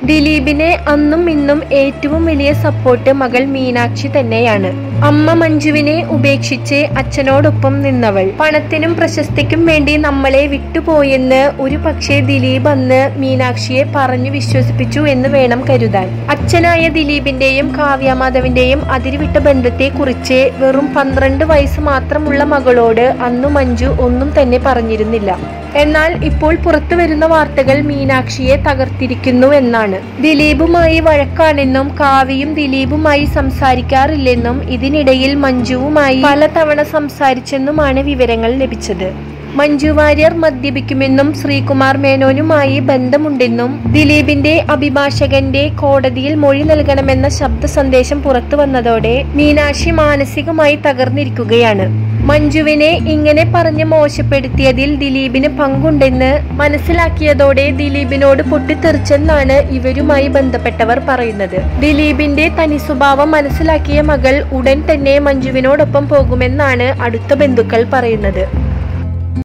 ദിലീപിനെ അന്നും ഇന്നും ഏറ്റവും വലിയ സപ്പോർട്ട് മകൾ മീനാക്ഷി തന്നെയാണ് അമ്മ മഞ്ജുവിനെ ഉപേക്ഷിച്ച് അച്ഛനോടൊപ്പം നിന്നവൾ പണത്തിനും പ്രശസ്തിക്കും വേണ്ടി നമ്മളെ വിട്ടുപോയെന്ന് ഒരു പക്ഷേ ദിലീപ് അന്ന് മീനാക്ഷിയെ പറഞ്ഞു വിശ്വസിപ്പിച്ചു എന്ന് വേണം കരുതാൻ അച്ഛനായ ദിലീപിന്റെയും കാവ്യമാധവിന്റെയും അതിരുവിട്ട ബന്ധത്തെ കുറിച്ച് വെറും പന്ത്രണ്ട് വയസ്സ് മാത്രമുള്ള മകളോട് അന്നു മഞ്ജു ഒന്നും തന്നെ പറഞ്ഞിരുന്നില്ല എന്നാൽ ഇപ്പോൾ പുറത്തു വരുന്ന വാർത്തകൾ മീനാക്ഷിയെ തകർത്തിരിക്കുന്നു എന്നാണ് ദിലീപുമായി വഴക്കാണെന്നും കാവ്യയും ദിലീപുമായി സംസാരിക്കാറില്ലെന്നും ഇതിനിടയിൽ മഞ്ജുവുമായി പലതവണ സംസാരിച്ചെന്നുമാണ് വിവരങ്ങൾ ലഭിച്ചത് മഞ്ജു വാര്യർ മദ്യപിക്കുമെന്നും ശ്രീകുമാർ മേനോനുമായി ബന്ധമുണ്ടെന്നും ദിലീപിന്റെ അഭിഭാഷകന്റെ കോടതിയിൽ മൊഴി നൽകണമെന്ന ശബ്ദ സന്ദേശം പുറത്തു വന്നതോടെ മീനാക്ഷി മാനസികമായി തകർന്നിരിക്കുകയാണ് മഞ്ജുവിനെ ഇങ്ങനെ പറഞ്ഞ് മോശപ്പെടുത്തിയതിൽ ദിലീപിന് പങ്കുണ്ടെന്ന് മനസ്സിലാക്കിയതോടെ ദിലീപിനോട് പൊട്ടിത്തെറിച്ചെന്നാണ് ഇവരുമായി ബന്ധപ്പെട്ടവർ പറയുന്നത് ദിലീപിന്റെ തനി സ്വഭാവം മനസ്സിലാക്കിയ മകൾ ഉടൻ തന്നെ മഞ്ജുവിനോടൊപ്പം പോകുമെന്നാണ് അടുത്ത ബന്ധുക്കൾ പറയുന്നത്